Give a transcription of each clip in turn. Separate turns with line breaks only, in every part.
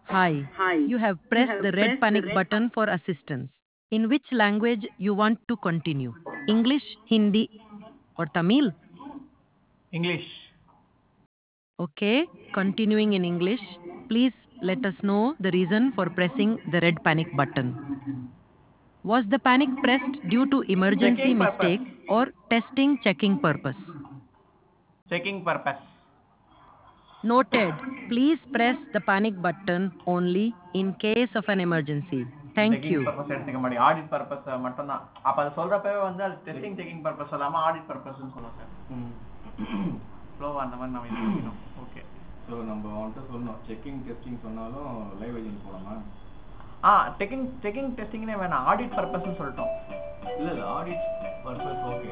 Hi.
Hi.
You have pressed
have
the red
pressed
panic
the red
button for assistance. In which language you want to continue? English, Hindi, or Tamil?
English.
Okay, continuing in English. Please let us know the reason for pressing the red panic button. Was the panic pressed due to emergency
Checking purpose.
mistake or testing checking purpose?
Checking purpose.
Noted. Please press the panic button only in case of an emergency. Thank
Checking
you.
purpose எடுத்துக்க மாட்டேன் audit purpose மட்டும் தான் அப்ப அது சொல்றப்பவே வந்து அது testing checking purpose சொல்லாம ஆடிட் பர்பஸ்னு சொல்லுவோம் சார் ஃப்ளோவா அந்த மாதிரி நம்ம இது பண்ணிக்கணும் ஓகே
ஸோ நம்ம வந்துட்டு சொல்லணும் செக்கிங் டெஸ்டிங் சொன்னாலும் லைவ் ஏஜென்ட் போகலாமா
ஆ டெக்கிங் செக்கிங் டெஸ்டிங்னே வேணாம் ஆடிட் பர்பஸ்னு சொல்லிட்டோம்
இல்லை இல்லை audit purpose okay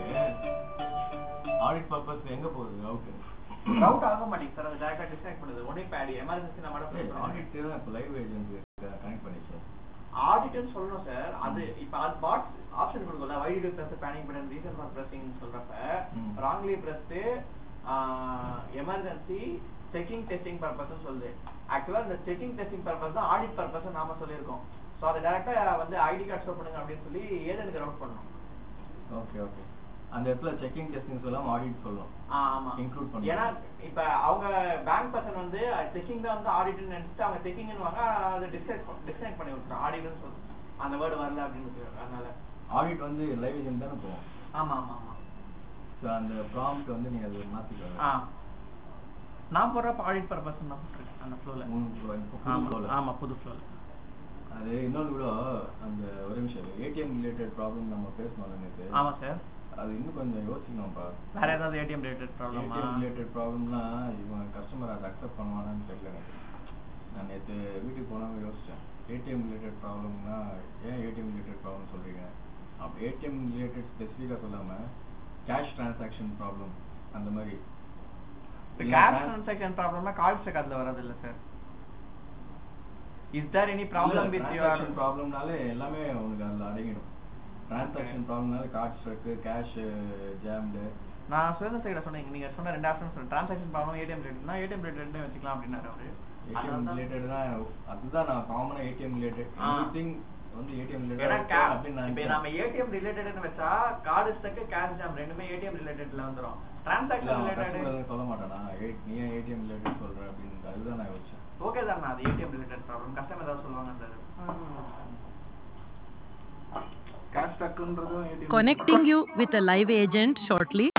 audit purpose எங்கே போகுது அவுட்டு
ரவுட் ஆக மாட்டேங்குது சார் அது டேரக்டா டிஸ்கனெக்ட் பண்ணுது ஒன்லி பேடி எமர்ஜென்சி நம்ம மட்டும்
ஆடிட் தான் இப்போ லைவ் ஏஜென்ட் கனெக்ட் பண்ணிச்சு
ஆடிட்னு சொல்லணும் சார் அது இப்ப அது பாக்ஸ் ஆப்ஷன் கொடுக்கல why to press panic button reason for pressing சொல்றப்ப
ம்.
Wrongly pressed emergency checking testing purpose சொல்லுது ஆக்சுவலா இந்த செக்கிங் டெஸ்டிங் பர்பஸ் தான் ஆடிட் பர்பஸ் நாம சொல்லியிருக்கோம் சோ அதை டைரக்டா வந்து ஐடி கார்டு ஷோ பண்ணுங்க அப்படின்னு சொல்லி ஏஜென்ட்க்கு ரவுட் பண்ணணும்
ஓகே ஓகே அந்த இடத்துல செக்கிங் டெஸ்டிங் சொல்லாம ஆடிட் சொல்லணும்
ஆ, ஆமா
Include பண்ணணும்.
ஏன்னா இப்ப அவங்க பேங்க் பர்சன் வந்து செக்கிங் தான் வந்து ஆடிட்னு நினைச்சிட்டு அவங்க செக்கிங்னு வாங்க அதை டிஸ்கனெக்ட் டிஸ்கனெக்ட் பண்ணி விட்டுரும் ஆடிட்னு சொல்லு அந்த வேர்டு வரல அப்படின்னு சொல்லி அதனால
ஆடிட் வந்து லைவ் ஏஜென்ட் தானே போகும்
ஆமா ஆமா ஆமா
ஸோ அந்த ப்ராம்ப்ட் வந்து நீங்கள் அதை
ஆ
மாற்றிக்கலாம்
நான் போடுறப்ப ஆடிட் பர்பஸ் தான் போட்டிருக்கேன் அந்த ஃப்ளோல
மூணு flow-
ஆமா புது ஃப்ளோல
அது இன்னொன்று கூட அந்த ஒரு நிமிஷம் ஏடிஎம் ரிலேட்டட் ப்ராப்ளம் நம்ம பேசணும் நேற்று
ஆமா சார்
அது இன்னும் கொஞ்சம் யோசிக்கணும்ப்பா
வேற ஏதாவது ஏடிஎம் ரிலேட்டட் ப்ராப்ளமா
ஏடிஎம் ரிலேட்டட் ப்ராப்ளம்னா இவன் கஸ்டமர் அதை அக்செப்ட் பண்ணுவானான்னு தெரியல எனக்கு நான் நேற்று வீட்டுக்கு போனவங்க யோசித்தேன் ஏடிஎம் ரிலேட்டட் ப்ராப்ளம்னா ஏன் ஏடிஎம் ரிலேட்டட் ப்ராப்ளம் சொல்கிறீங்க அப்போ ஏடிஎம் ரிலேட்டட் ஸ்பெசிஃபிக்காக சொல்லாமல் கேஷ் டிரான்சாக்ஷன் ப்ராப்ளம் அந்த மாதிரி
கேஷ் ட்ரான்சாக்ஷன் ப்ராப்ளம்னா கார்டு செக் அதுல வரது இல்ல sir is there any problem with your
transaction ப்ராப்ளம்னாலே எல்லாமே உனக்கு அதில் அடங்கிடும் டிரான்சாக்ஷன் ப்ராப்ளம்னால கார்ட் ஸ்ட்ரக்கு கேஷ் ஜாம்டு
நான் சுதந்திர சைட சொன்னீங்க நீங்க சொன்ன ரெண்டு ஆப்ஷன் சொன்னேன் ட்ரான்சாக்ஷன் ப்ராப்ளம் ஏடிஎம் ரிலேட்டட்னா ஏடிஎம் ரிலேட்டட்னு வச்சுக்கலாம் அப்படின்னாரு அவரு
ஏடிஎம்
அதனால தான்
ரிலேட்டட்னா அதுதான் நான் காமனா ஏடிஎம் ரிலேட்டட்
ஆ.
எவ்ரிதிங் வந்து ஏடிஎம்
ஏன்னா
ரிலேட்டட்
ca-
அப்படின்னு நான்
இப்ப
நினைச்சேன்.
நம்ம ஏடிஎம் ரிலேட்டட்னு வச்சா கார்டு ஸ்டக் கேஷ் ஜாம் ரெண்டுமே ஏடிஎம் ரிலேட்டட்ல வந்துரும்
இல்ல,
டிரான்சாக்ஷன்
அவன்
ரிலேட்டட்
customer எதுவும் சொல்ல மாட்டானா ஏ- நீ ஏன் ஏடிஎம் ரிலேட்டட் சொல்ற அப்படின்னு அதுதான் நான் யோசிச்சேன்
ஓகே தான் அது ஏடிஎம் ரிலேட்டட் ப்ராப்ளம் கஸ்டமர் ஏதாவது சொல்லுவாங்கன்றது
கேஷ் டக்குன்றதும் ATM
Connecting you with a live agent shortly.